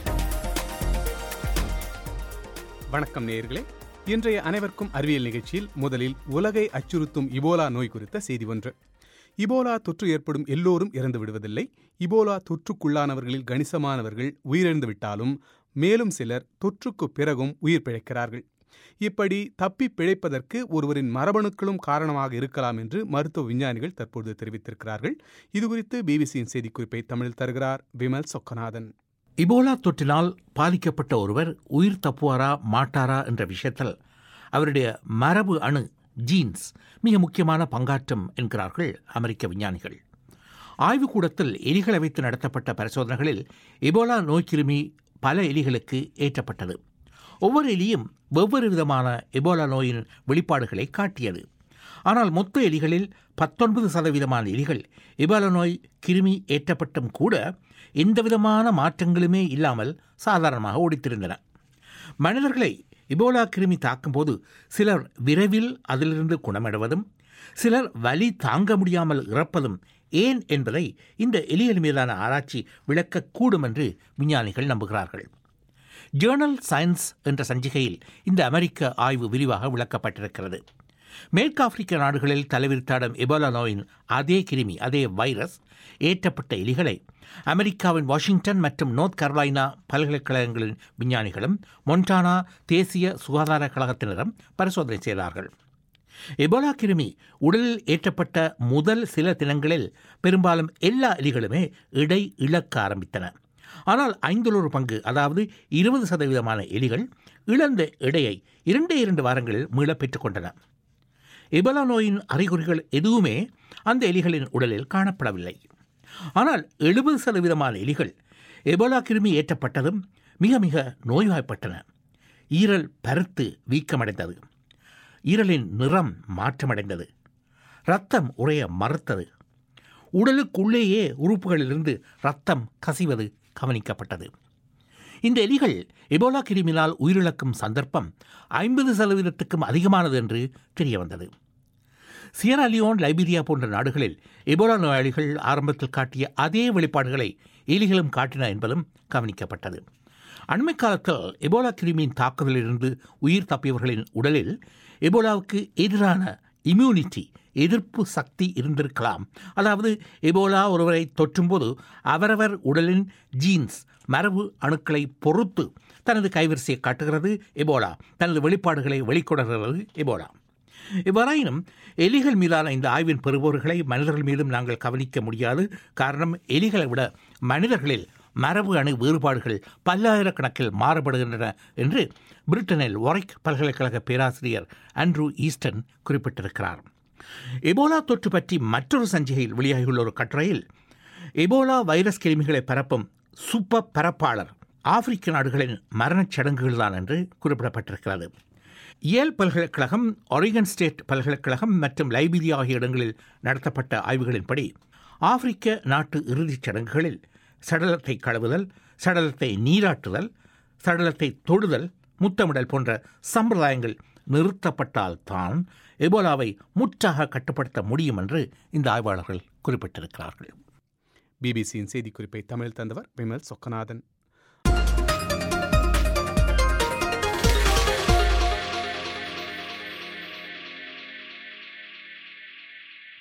வணக்கம் நேயர்களே இன்றைய அனைவருக்கும் அறிவியல் நிகழ்ச்சியில் முதலில் உலகை அச்சுறுத்தும் இபோலா நோய் குறித்த செய்தி ஒன்று இபோலா தொற்று ஏற்படும் எல்லோரும் இறந்து விடுவதில்லை இபோலா தொற்றுக்குள்ளானவர்களில் கணிசமானவர்கள் உயிரிழந்து விட்டாலும் மேலும் சிலர் தொற்றுக்கு பிறகும் உயிர் பிழைக்கிறார்கள் இப்படி தப்பி பிழைப்பதற்கு ஒருவரின் மரபணுக்களும் காரணமாக இருக்கலாம் என்று மருத்துவ விஞ்ஞானிகள் தற்போது தெரிவித்திருக்கிறார்கள் இதுகுறித்து பிபிசியின் செய்திக்குறிப்பை தமிழில் தருகிறார் விமல் சொக்கநாதன் இபோலா தொற்றினால் பாதிக்கப்பட்ட ஒருவர் உயிர் தப்புவாரா மாட்டாரா என்ற விஷயத்தில் அவருடைய மரபு அணு ஜீன்ஸ் மிக முக்கியமான பங்காற்றும் என்கிறார்கள் அமெரிக்க விஞ்ஞானிகள் ஆய்வுக்கூடத்தில் எலிகளை வைத்து நடத்தப்பட்ட பரிசோதனைகளில் இபோலா நோய்க்கிருமி பல எலிகளுக்கு ஏற்றப்பட்டது ஒவ்வொரு எலியும் வெவ்வேறு விதமான எபோலா நோயின் வெளிப்பாடுகளை காட்டியது ஆனால் மொத்த எலிகளில் பத்தொன்பது சதவீதமான எலிகள் எபோலா நோய் கிருமி ஏற்றப்பட்டும் கூட எந்தவிதமான மாற்றங்களுமே இல்லாமல் சாதாரணமாக ஓடித்திருந்தன மனிதர்களை இபோலா கிருமி தாக்கும்போது சிலர் விரைவில் அதிலிருந்து குணமடைவதும் சிலர் வலி தாங்க முடியாமல் இறப்பதும் ஏன் என்பதை இந்த எலிகள் மீதான ஆராய்ச்சி விளக்கக்கூடும் என்று விஞ்ஞானிகள் நம்புகிறார்கள் ஜேர்னல் சயின்ஸ் என்ற சஞ்சிகையில் இந்த அமெரிக்க ஆய்வு விரிவாக விளக்கப்பட்டிருக்கிறது மேற்கு ஆப்பிரிக்க நாடுகளில் தலைவிரித்தாடும் எபோலா நோயின் அதே கிருமி அதே வைரஸ் ஏற்றப்பட்ட எலிகளை அமெரிக்காவின் வாஷிங்டன் மற்றும் நோர்த் கரோலைனா பல்கலைக்கழகங்களின் விஞ்ஞானிகளும் மொன்டானா தேசிய சுகாதார கழகத்தினரும் பரிசோதனை செய்தார்கள் எபோலா கிருமி உடலில் ஏற்றப்பட்ட முதல் சில தினங்களில் பெரும்பாலும் எல்லா எலிகளுமே இடை இழக்க ஆரம்பித்தன ஆனால் ஐந்தில் ஒரு பங்கு அதாவது இருபது சதவீதமான எலிகள் இழந்த எடையை இரண்டே இரண்டு வாரங்களில் மீளப் பெற்றுக்கொண்டன எபோலா நோயின் அறிகுறிகள் எதுவுமே அந்த எலிகளின் உடலில் காணப்படவில்லை ஆனால் எழுபது சதவீதமான எலிகள் எபோலா கிருமி ஏற்றப்பட்டதும் மிக மிக நோய்வாய்ப்பட்டன ஈரல் பருத்து வீக்கமடைந்தது ஈரலின் நிறம் மாற்றமடைந்தது இரத்தம் உறைய மறுத்தது உடலுக்குள்ளேயே உறுப்புகளிலிருந்து இரத்தம் கசிவது கவனிக்கப்பட்டது இந்த எலிகள் எபோலா கிருமினால் உயிரிழக்கும் சந்தர்ப்பம் ஐம்பது சதவீதத்துக்கும் அதிகமானது என்று தெரிய வந்தது சியரா லியோன் லைபீரியா போன்ற நாடுகளில் எபோலா நோயாளிகள் ஆரம்பத்தில் காட்டிய அதே வெளிப்பாடுகளை எலிகளும் காட்டின என்பதும் கவனிக்கப்பட்டது அண்மை காலத்தில் எபோலா கிருமியின் தாக்குதலிலிருந்து உயிர் தப்பியவர்களின் உடலில் எபோலாவுக்கு எதிரான இம்யூனிட்டி எதிர்ப்பு சக்தி இருந்திருக்கலாம் அதாவது எபோலா ஒருவரை தொற்றும்போது அவரவர் உடலின் ஜீன்ஸ் மரபு அணுக்களை பொறுத்து தனது கைவரிசையை காட்டுகிறது எபோலா தனது வெளிப்பாடுகளை வெளிக்கொணர்கிறது எபோலா இவ்வாறாயினும் எலிகள் மீதான இந்த ஆய்வின் பெறுபவர்களை மனிதர்கள் மீதும் நாங்கள் கவனிக்க முடியாது காரணம் எலிகளை விட மனிதர்களில் மரபு அணு வேறுபாடுகள் பல்லாயிரக்கணக்கில் மாறுபடுகின்றன என்று பிரிட்டனில் ஒரைக் பல்கலைக்கழக பேராசிரியர் ஆண்ட்ரூ ஈஸ்டன் குறிப்பிட்டிருக்கிறார் எபோலா தொற்று பற்றி மற்றொரு சஞ்சிகையில் வெளியாகியுள்ள ஒரு கட்டுரையில் எபோலா வைரஸ் கிருமிகளை பரப்பும் சூப்பர் பரப்பாளர் ஆப்பிரிக்க நாடுகளின் மரணச் சடங்குகள்தான் என்று குறிப்பிடப்பட்டிருக்கிறது ஏல் பல்கலைக்கழகம் ஒரிகன் ஸ்டேட் பல்கலைக்கழகம் மற்றும் லைபீரியா ஆகிய இடங்களில் நடத்தப்பட்ட ஆய்வுகளின்படி ஆப்பிரிக்க நாட்டு இறுதிச் சடங்குகளில் சடலத்தை கழுவுதல் சடலத்தை நீராட்டுதல் சடலத்தை தொடுதல் முத்தமிடல் போன்ற சம்பிரதாயங்கள் நிறுத்தப்பட்டால் தான் எபோலாவை முற்றாக கட்டுப்படுத்த முடியும் என்று இந்த ஆய்வாளர்கள் குறிப்பிட்டிருக்கிறார்கள் பிபிசியின் செய்திக்குறிப்பை தமிழ் தந்தவர் விமல் சொக்கநாதன்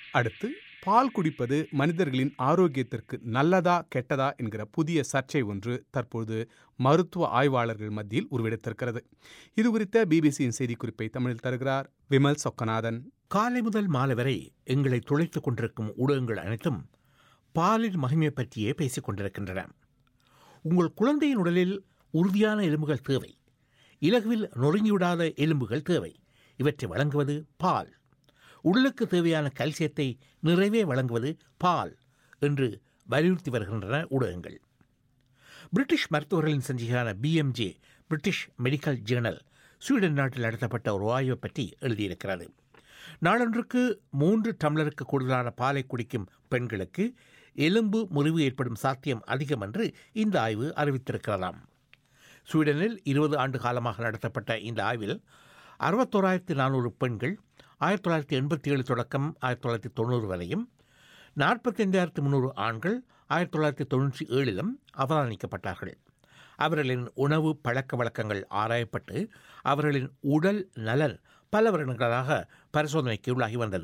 அடுத்து பால் குடிப்பது மனிதர்களின் ஆரோக்கியத்திற்கு நல்லதா கெட்டதா என்கிற புதிய சர்ச்சை ஒன்று தற்போது மருத்துவ ஆய்வாளர்கள் மத்தியில் உருவெடுத்திருக்கிறது இது குறித்த பிபிசியின் செய்திக்குறிப்பை தமிழில் தருகிறார் விமல் சொக்கநாதன் காலை முதல் மாலை வரை எங்களை துளைத்துக் கொண்டிருக்கும் ஊடகங்கள் அனைத்தும் பாலின் மகிமை பற்றியே பேசிக் கொண்டிருக்கின்றன உங்கள் குழந்தையின் உடலில் உறுதியான எலும்புகள் தேவை இலகுவில் நொறுங்கிவிடாத எலும்புகள் தேவை இவற்றை வழங்குவது பால் உடலுக்கு தேவையான கல்சியத்தை நிறைவே வழங்குவது பால் என்று வலியுறுத்தி வருகின்றன ஊடகங்கள் பிரிட்டிஷ் மருத்துவர்களின் சஞ்சிகையான BMJ British medical journal Sweden நாட்டில் நடத்தப்பட்ட ஒரு ஆய்வை பற்றி எழுதியிருக்கிறது நாளொன்றுக்கு மூன்று டம்ளருக்கு கூடுதலான பாலை குடிக்கும் பெண்களுக்கு எலும்பு முறிவு ஏற்படும் சாத்தியம் அதிகம் என்று இந்த ஆய்வு அறிவித்திருக்கிறதாம் ஸ்வீடனில் இருபது ஆண்டு காலமாக நடத்தப்பட்ட இந்த ஆய்வில் அறுபத்தோராயிரத்தி நானூறு பெண்கள் ஆயிரத்தி தொள்ளாயிரத்தி எண்பத்தி ஏழு தொடக்கம் ஆயிரத்தி தொள்ளாயிரத்தி தொண்ணூறு வரையும் நாற்பத்தைந்தாயிரத்தி முந்நூறு ஆண்கள் ஆயிரத்தி தொள்ளாயிரத்தி தொண்ணூற்றி ஏழிலும் அவதானிக்கப்பட்டார்கள் அவர்களின் உணவு பழக்க வழக்கங்கள் ஆராயப்பட்டு அவர்களின் உடல் நலன் பல வருடங்களாக பரிசோதனைக்கு உள்ளாகி வந்தது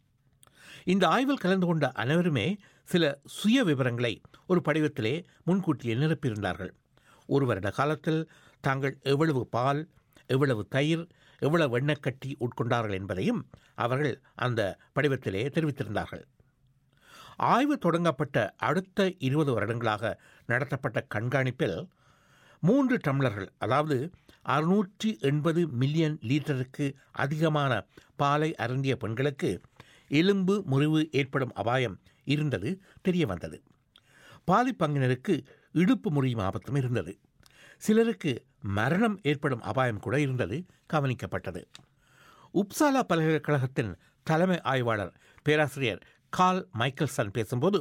இந்த ஆய்வில் கலந்து கொண்ட அனைவருமே சில சுய விவரங்களை ஒரு படிவத்திலே முன்கூட்டியே நிரப்பியிருந்தார்கள் ஒரு வருட காலத்தில் தாங்கள் எவ்வளவு பால் எவ்வளவு தயிர் எவ்வளவு வெண்ணக்கட்டி உட்கொண்டார்கள் என்பதையும் அவர்கள் அந்த படிவத்திலே தெரிவித்திருந்தார்கள் ஆய்வு தொடங்கப்பட்ட அடுத்த இருபது வருடங்களாக நடத்தப்பட்ட கண்காணிப்பில் மூன்று டம்ளர்கள் அதாவது அறுநூற்றி எண்பது மில்லியன் லீட்டருக்கு அதிகமான பாலை அருந்திய பெண்களுக்கு எலும்பு முறிவு ஏற்படும் அபாயம் இருந்தது தெரிய வந்தது பாதி பங்கினருக்கு இடுப்பு முறியும் ஆபத்தும் இருந்தது சிலருக்கு மரணம் ஏற்படும் அபாயம் கூட இருந்தது கவனிக்கப்பட்டது உப்சாலா பல்கலைக்கழகத்தின் தலைமை ஆய்வாளர் பேராசிரியர் கால் மைக்கேல்சன் பேசும்போது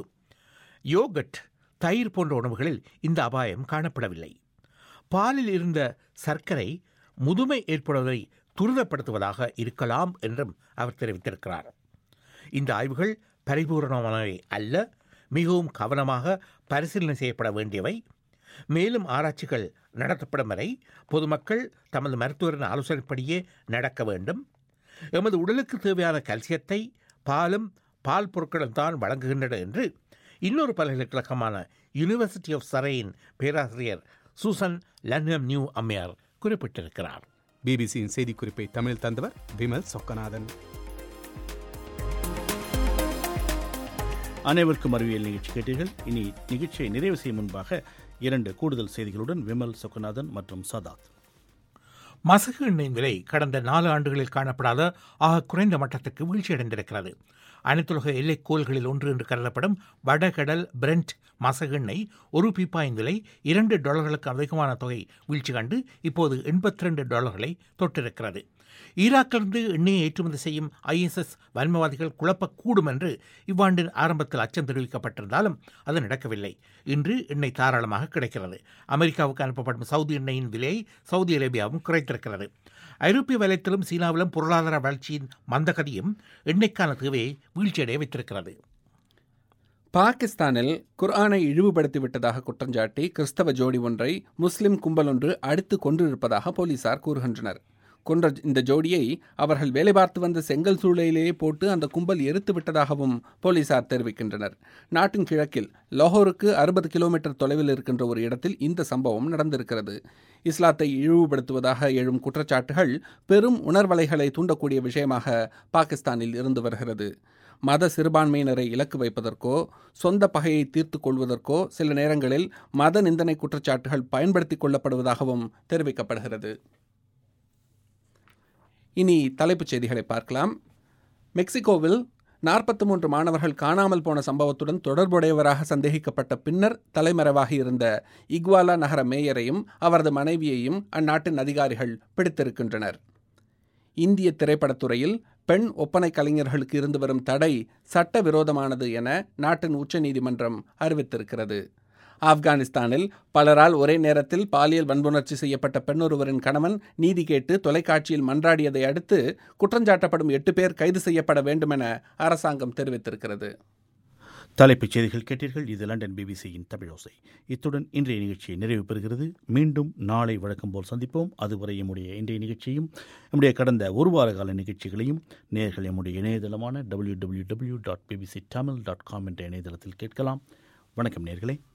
யோகட் தயிர் போன்ற உணவுகளில் இந்த அபாயம் காணப்படவில்லை பாலில் இருந்த சர்க்கரை முதுமை ஏற்படுவதை துரிதப்படுத்துவதாக இருக்கலாம் என்றும் அவர் தெரிவித்திருக்கிறார் இந்த ஆய்வுகள் பரிபூரணமானவை அல்ல மிகவும் கவனமாக பரிசீலனை செய்யப்பட வேண்டியவை மேலும் ஆராய்ச்சிகள் நடத்தப்படும் வரை பொதுமக்கள் தமது மருத்துவரின் ஆலோசனைப்படியே நடக்க வேண்டும் எமது உடலுக்கு தேவையான கல்சியத்தை பாலும் பால் பொருட்களும் தான் வழங்குகின்றன என்று இன்னொரு பல்கலைக்கழகமான யூனிவர்சிட்டி ஆஃப் சரையின் பேராசிரியர் சூசன் லன்ஹம் நியூ அம்மையார் குறிப்பிட்டிருக்கிறார் பிபிசியின் செய்திக்குறிப்பை தமிழ் தந்தவர் விமல் சொக்கநாதன் அனைவருக்கும் அறிவியல் நிகழ்ச்சி கேட்டீர்கள் இனி நிகழ்ச்சியை நிறைவு செய்யும் முன்பாக இரண்டு கூடுதல் செய்திகளுடன் விமல் சொக்கநாதன் மற்றும் சதாத் மசகு எண்ணெயின் விலை கடந்த நாலு ஆண்டுகளில் காணப்படாத ஆக குறைந்த மட்டத்துக்கு வீழ்ச்சியடைந்திருக்கிறது அனைத்துலக எல்லைக்கோள்களில் ஒன்று என்று கருதப்படும் வடகடல் பிரெண்ட் மசகு எண்ணெய் ஒரு பீப்பாயின் விலை இரண்டு டாலர்களுக்கு அதிகமான தொகை வீழ்ச்சி கண்டு இப்போது எண்பத்தி ரெண்டு டாலர்களை தொட்டிருக்கிறது ஈராக்கிலிருந்து எண்ணெயை ஏற்றுமதி செய்யும் ஐஎஸ்எஸ் வன்மவாதிகள் குழப்பக்கூடும் என்று இவ்வாண்டின் ஆரம்பத்தில் அச்சம் தெரிவிக்கப்பட்டிருந்தாலும் அது நடக்கவில்லை இன்று எண்ணெய் தாராளமாக கிடைக்கிறது அமெரிக்காவுக்கு அனுப்பப்படும் சவுதி எண்ணெயின் விலையை சவுதி அரேபியாவும் குறைத்திருக்கிறது ஐரோப்பிய வலயத்திலும் சீனாவிலும் பொருளாதார வளர்ச்சியின் மந்தகதியும் எண்ணெய்க்கான தேவையை வீழ்ச்சியடைய வைத்திருக்கிறது பாகிஸ்தானில் குர்ஆனை இழிவுபடுத்தி விட்டதாக குற்றஞ்சாட்டி கிறிஸ்தவ ஜோடி ஒன்றை முஸ்லிம் கும்பல் ஒன்று அடித்து கொன்றிருப்பதாக போலீசார் கூறுகின்றனர் கொன்ற இந்த ஜோடியை அவர்கள் வேலை பார்த்து வந்த செங்கல் சூளையிலேயே போட்டு அந்த கும்பல் எரித்து விட்டதாகவும் போலீசார் தெரிவிக்கின்றனர் நாட்டின் கிழக்கில் லாகூருக்கு அறுபது கிலோமீட்டர் தொலைவில் இருக்கின்ற ஒரு இடத்தில் இந்த சம்பவம் நடந்திருக்கிறது இஸ்லாத்தை இழிவுபடுத்துவதாக எழும் குற்றச்சாட்டுகள் பெரும் உணர்வலைகளை தூண்டக்கூடிய விஷயமாக பாகிஸ்தானில் இருந்து வருகிறது மத சிறுபான்மையினரை இலக்கு வைப்பதற்கோ சொந்த பகையை தீர்த்து கொள்வதற்கோ சில நேரங்களில் மத நிந்தனை குற்றச்சாட்டுகள் பயன்படுத்திக் கொள்ளப்படுவதாகவும் தெரிவிக்கப்படுகிறது இனி தலைப்புச் செய்திகளை பார்க்கலாம் மெக்சிகோவில் நாற்பத்தி மூன்று மாணவர்கள் காணாமல் போன சம்பவத்துடன் தொடர்புடையவராக சந்தேகிக்கப்பட்ட பின்னர் தலைமறைவாகி இருந்த இக்வாலா நகர மேயரையும் அவரது மனைவியையும் அந்நாட்டின் அதிகாரிகள் பிடித்திருக்கின்றனர் இந்திய திரைப்படத்துறையில் பெண் ஒப்பனை கலைஞர்களுக்கு இருந்து வரும் தடை சட்டவிரோதமானது என நாட்டின் உச்சநீதிமன்றம் அறிவித்திருக்கிறது ஆப்கானிஸ்தானில் பலரால் ஒரே நேரத்தில் பாலியல் வன்புணர்ச்சி செய்யப்பட்ட பெண்ணொருவரின் கணவன் நீதி கேட்டு தொலைக்காட்சியில் மன்றாடியதை அடுத்து குற்றஞ்சாட்டப்படும் எட்டு பேர் கைது செய்யப்பட வேண்டும் என அரசாங்கம் தெரிவித்திருக்கிறது தலைப்புச் செய்திகள் கேட்டீர்கள் இது லண்டன் பிபிசியின் தமிழோசை இத்துடன் இன்றைய நிகழ்ச்சி நிறைவு பெறுகிறது மீண்டும் நாளை வழக்கம் போல் சந்திப்போம் அதுவரை எம்முடைய இன்றைய நிகழ்ச்சியும் நம்முடைய கடந்த ஒரு வார கால நிகழ்ச்சிகளையும் நேர்கள் எம்முடைய இணையதளமான W W W dot BBC Tamil dot com என்ற இணையதளத்தில் கேட்கலாம் வணக்கம் நேர்களே